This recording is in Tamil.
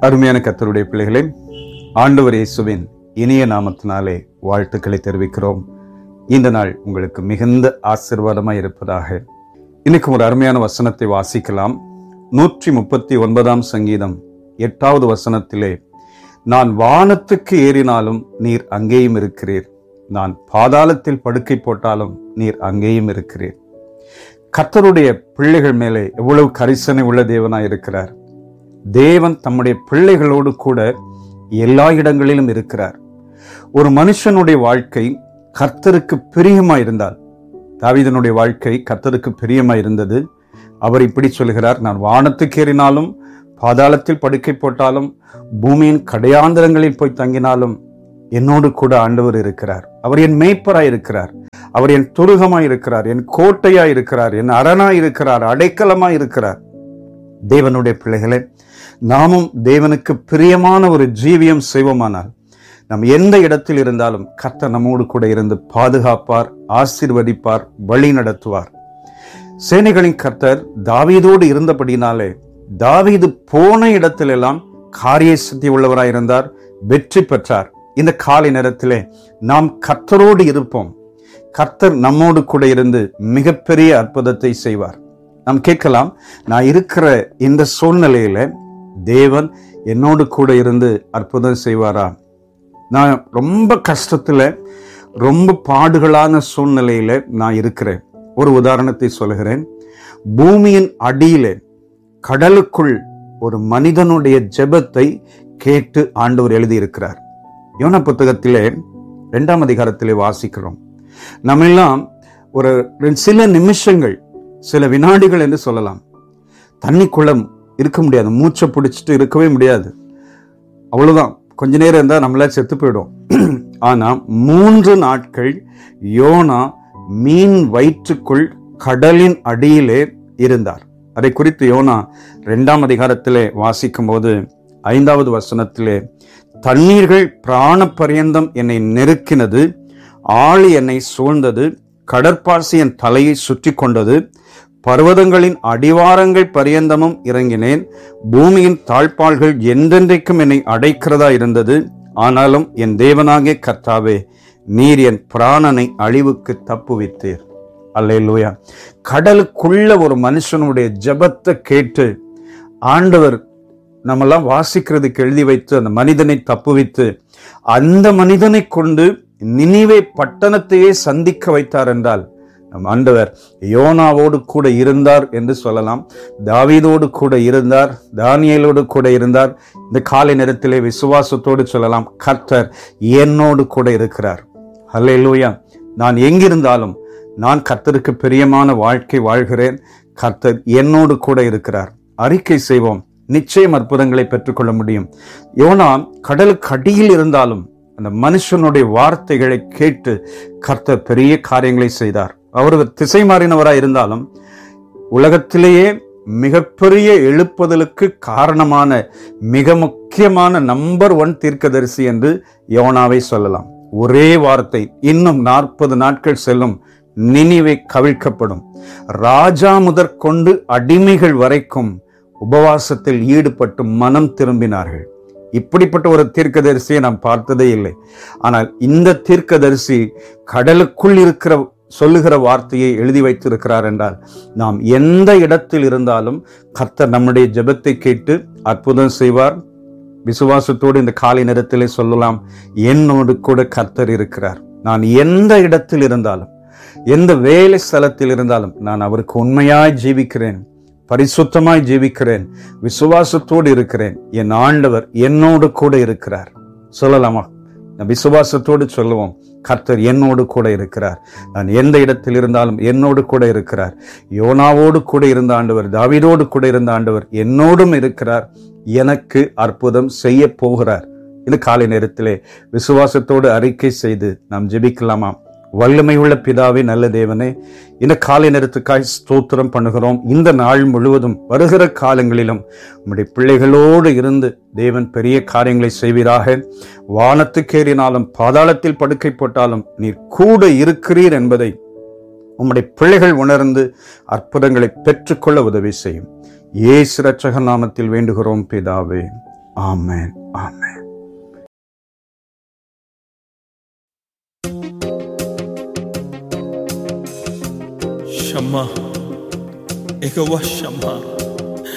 அருமையான கத்தருடைய பிள்ளைகளே ஆண்டவர் இயேசுவின் இனிய நாமத்தினாலே வாழ்த்துக்களை தெரிவிக்கிறோம் இந்த நாள் உங்களுக்கு மிகுந்த ஆசீர்வாதமாய் இருப்பதாக இன்னைக்கு ஒரு அருமையான வசனத்தை வாசிக்கலாம் நூற்றி முப்பத்தி ஒன்பதாம் சங்கீதம் எட்டாவது வசனத்திலே நான் வானத்துக்கு ஏறினாலும் நீர் அங்கேயும் இருக்கிறீர் நான் பாதாளத்தில் படுக்கை போட்டாலும் நீர் அங்கேயும் இருக்கிறீர் கர்த்தருடைய பிள்ளைகள் மேலே எவ்வளவு கரிசனை உள்ள தேவனாய் இருக்கிறார் தேவன் தம்முடைய பிள்ளைகளோடு கூட எல்லா இடங்களிலும் இருக்கிறார் ஒரு மனுஷனுடைய வாழ்க்கை கர்த்தருக்கு பிரியமா இருந்தால் தாவீதனுடைய வாழ்க்கை கர்த்தருக்கு பிரியமா இருந்தது அவர் இப்படி சொல்கிறார் நான் வானத்துக்கு ஏறினாலும் பாதாளத்தில் படுக்கை போட்டாலும் பூமியின் கடையாந்திரங்களில் போய் தங்கினாலும் என்னோடு கூட ஆண்டவர் இருக்கிறார் அவர் என் மேய்ப்பராய் இருக்கிறார் அவர் என் துருகமாய் இருக்கிறார் என் கோட்டையாய் இருக்கிறார் என் அரணாய் இருக்கிறார் அடைக்கலமாய் இருக்கிறார் தேவனுடைய பிள்ளைகளே நாமும் தேவனுக்கு பிரியமான ஒரு ஜீவியம் செய்வோமானால் நாம் எந்த இடத்தில் இருந்தாலும் கர்த்தர் நம்மோடு கூட இருந்து பாதுகாப்பார் ஆசீர்வதிப்பார் வழி நடத்துவார் சேனைகளின் கர்த்தர் தாவீதோடு இருந்தபடினாலே தாவீது போன இடத்திலெல்லாம் காரிய சித்தி உள்ளவராய் இருந்தார் வெற்றி பெற்றார் இந்த காலை நேரத்திலே நாம் கர்த்தரோடு இருப்போம் கர்த்தர் நம்மோடு கூட இருந்து மிகப்பெரிய அற்புதத்தை செய்வார் நாம் கேட்கலாம் நான் இருக்கிற இந்த சூழ்நிலையில தேவன் என்னோடு கூட இருந்து அற்புதம் செய்வாரா நான் ரொம்ப கஷ்டத்துல ரொம்ப பாடுகளான சூழ்நிலையில நான் இருக்கிறேன் ஒரு உதாரணத்தை சொல்கிறேன் பூமியின் அடியிலே கடலுக்குள் ஒரு மனிதனுடைய ஜெபத்தை கேட்டு ஆண்டவர் எழுதியிருக்கிறார் யோன புத்தகத்திலே இரண்டாம் அதிகாரத்திலே வாசிக்கிறோம் நம்ம எல்லாம் ஒரு ரெண்டு- சில நிமிஷங்கள் சில வினாடிகள் என்று சொல்லலாம் தண்ணிக்குள்ள இருக்க முடியாது மூச்சை பிடிச்சிட்டு இருக்கவே முடியாது அவ்வளவுதான் கொஞ்ச நேரம் இருந்தா நம்மள செத்து போயிடும் ஆனா மூன்று நாட்கள் யோனா மீன் வயிற்றுக்குள் கடலின் அடியிலே இருந்தார் அதை குறித்து யோனா இரண்டாம் அதிகாரத்திலே வாசிக்கும் போது ஐந்தாவது வசனத்திலே தண்ணீர்கள் பிராண பரியந்தம் என்னை நெருக்கினது ஆழி என்னை சூழ்ந்தது கடற்பாசி என் தலையை சுற்றி கொண்டது பர்வதங்களின் அடிவாரங்கள் பரியந்தமும் இறங்கினேன் பூமியின் தாழ்பாள்கள் என்றென்றைக்கும் என்னை அடைக்கிறதா இருந்தது ஆனாலும் என் தேவனாகிய கர்த்தாவே நீர் என் பிராணனை அழிவுக்கு தப்புவித்தீர் அல்லேலூயா கடலுக்குள்ள ஒரு மனுஷனுடைய ஜெபத்தை கேட்டு ஆண்டவர் நம்மெல்லாம் வாசிக்கிறதுக்கு எழுதி வைத்து அந்த மனிதனை தப்புவித்து அந்த மனிதனை கொண்டு நினிவே பட்டணத்தையே சந்திக்க வைத்தார் என்றால் நம் ஆண்டவர் யோனாவோடு கூட இருந்தார் என்று சொல்லலாம் தாவீதோடு கூட இருந்தார் தானியேலோடு கூட இருந்தார் இந்த காலை நேரத்திலே விசுவாசத்தோடு சொல்லலாம் கர்த்தர் என்னோடு கூட இருக்கிறார் ஹல்லேலூயா நான் எங்கிருந்தாலும் நான் கர்த்தருக்கு பிரியமான வாழ்க்கை வாழ்கிறேன் கர்த்தர் என்னோடு கூட இருக்கிறார் அறிக்கை செய்வோம் நிச்சயம் அற்புதங்களை பெற்றுக்கொள்ள முடியும் யோனா கடலுக்கு அடியில் இருந்தாலும் அந்த மனுஷனுடைய வார்த்தைகளை கேட்டு கர்த்தர் பெரிய காரியங்களை செய்தார் அவர் திசை மாறினவராய் இருந்தாலும் உலகத்திலேயே மிகப்பெரிய எழுப்புதலுக்கு காரணமான மிக முக்கியமான நம்பர் ஒன் தீர்க்கதரிசி என்று யோனாவை சொல்லலாம் ஒரே வார்த்தை இன்னும் நாற்பது நாட்கள் செல்லும் நினிவை கவிழ்க்கப்படும் ராஜா முதற்கொண்டு அடிமைகள் வரைக்கும் உபவாசத்தில் ஈடுபட்டு மனம் திரும்பினார்கள் இப்படிப்பட்ட ஒரு தீர்க்கதரிசியை நாம் பார்த்ததே இல்லை ஆனால் இந்த தீர்க்கதரிசி கடலுக்குள் இருக்கிற சொல்லுகிற வார்த்தையை எழுதி வைத்திருக்கிறார் என்றால் நாம் எந்த இடத்தில் இருந்தாலும் கர்த்தர் நம்முடைய ஜெபத்தை கேட்டு அற்புதம் செய்வார் விசுவாசத்தோடு இந்த காலை நேரத்திலே சொல்லலாம் என்னோடு கூட கர்த்தர் இருக்கிறார் நான் எந்த இடத்தில் இருந்தாலும் எந்த வேலை ஸ்தலத்தில் இருந்தாலும் நான் அவருக்கு உண்மையாய் ஜீவிக்கிறேன் பரிசுத்தமாய் ஜீவிக்கிறேன் விசுவாசத்தோடு இருக்கிறேன் என் ஆண்டவர் என்னோடு கூட இருக்கிறார் சொல்லலாமா நான் விசுவாசத்தோடு சொல்லுவோம் கர்த்தர் என்னோடு கூட இருக்கிறார் நான் எந்த இடத்தில் இருந்தாலும் என்னோடு கூட இருக்கிறார் யோனாவோடு கூட இருந்த ஆண்டவர் தாவீதோடு கூட இருந்த ஆண்டவர் என்னோடும் இருக்கிறார் எனக்கு அற்புதம் செய்ய போகிறார் இது காலை நேரத்திலே விசுவாசத்தோடு அறிக்கை செய்து நாம் ஜெபிக்கலாமா வல்லமை உள்ள பிதாவே நல்ல தேவனே இந்த காலை நேரத்துக்காய் ஸ்தோத்திரம் பண்ணுகிறோம் இந்த நாள் முழுவதும் வருகிற காலங்களிலும் உம்முடைய பிள்ளைகளோடு இருந்து தேவன் பெரிய காரியங்களை செய்வீராக வானத்துக்கேறினாலும் பாதாளத்தில் படுக்கை போட்டாலும் நீர் கூட இருக்கிறீர் என்பதை உம்முடைய பிள்ளைகள் உணர்ந்து அற்புதங்களை பெற்றுக்கொள்ள உதவி செய்யும் ஏசு ரட்சக நாமத்தில் வேண்டுகிறோம் பிதாவே ஆமென் ஆமென் ஷம்மா எகவா ஷம்மா